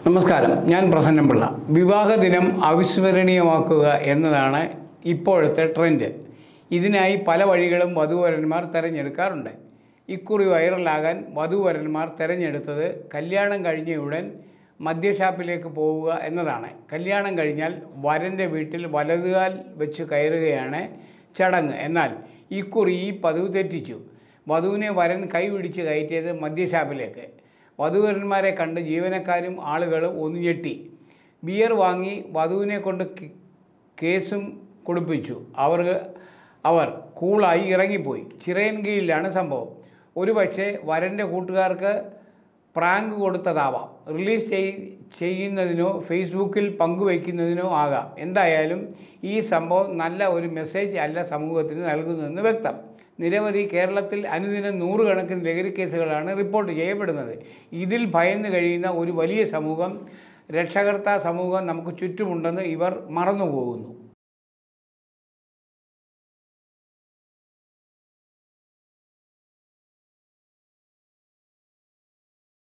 നമസ്കാരം ഞാൻ പ്രസന്നപിള്ള വിവാഹ ദിനം അവിസ്മരണീയമാക്കുക എന്നതാണ് ഇപ്പോഴത്തെ ട്രെൻഡ് ഇതിനായി പല വഴികളും വധൂവരന്മാർ തിരഞ്ഞെടുക്കാറുണ്ട് ഇക്കുറി വൈറലാകാൻ വധൂവരന്മാർ തിരഞ്ഞെടുത്തത് കല്യാണം കഴിഞ്ഞയുടൻ മദ്യഷാപ്പിലേക്ക് പോവുക എന്നതാണ് കല്യാണം കഴിഞ്ഞാൽ വരൻ്റെ വീട്ടിൽ വലതുകാൽ വെച്ച് കയറുകയാണ് ചടങ്ങ് എന്നാൽ ഇക്കുറി ഈ പതിവ് തെറ്റിച്ചു വധുവിനെ വരൻ കൈപിടിച്ച് കയറ്റിയത് മദ്യഷാപ്പിലേക്ക് വധുവരന്മാരെ കണ്ട് ജീവനക്കാരും ആളുകളും ഒന്ന് ഞെട്ടി ബിയർ വാങ്ങി വധുവിനെ കൊണ്ട് കി- കേസും കൊടുപ്പിച്ചു അവർ അവർ കൂളായി ഇറങ്ങിപ്പോയി ചിറയൻകീഴിലാണ് സംഭവം ഒരുപക്ഷെ വരൻ്റെ കൂട്ടുകാർക്ക് പ്രാങ്ക് കൊടുത്തതാവാം റിലീസ് ചെയ് ചെയ്യുന്നതിനോ ഫേസ്ബുക്കിൽ പങ്കുവയ്ക്കുന്നതിനോ ആകാം എന്തായാലും ഈ സംഭവം നല്ല ഒരു മെസ്സേജ് അല്ല സമൂഹത്തിന് നൽകുന്നതെന്ന് വ്യക്തം നിരവധി കേരളത്തിൽ അനുദിനം നൂറുകണക്കിന് ലഹരി കേസുകളാണ് റിപ്പോർട്ട് ചെയ്യപ്പെടുന്നത് ഇതിൽ ഭയന്ന് കഴിയുന്ന ഒരു വലിയ സമൂഹം രക്ഷകർത്താ സമൂഹം നമുക്ക് ചുറ്റുമുണ്ടെന്ന് ഇവർ മറന്നുപോകുന്നു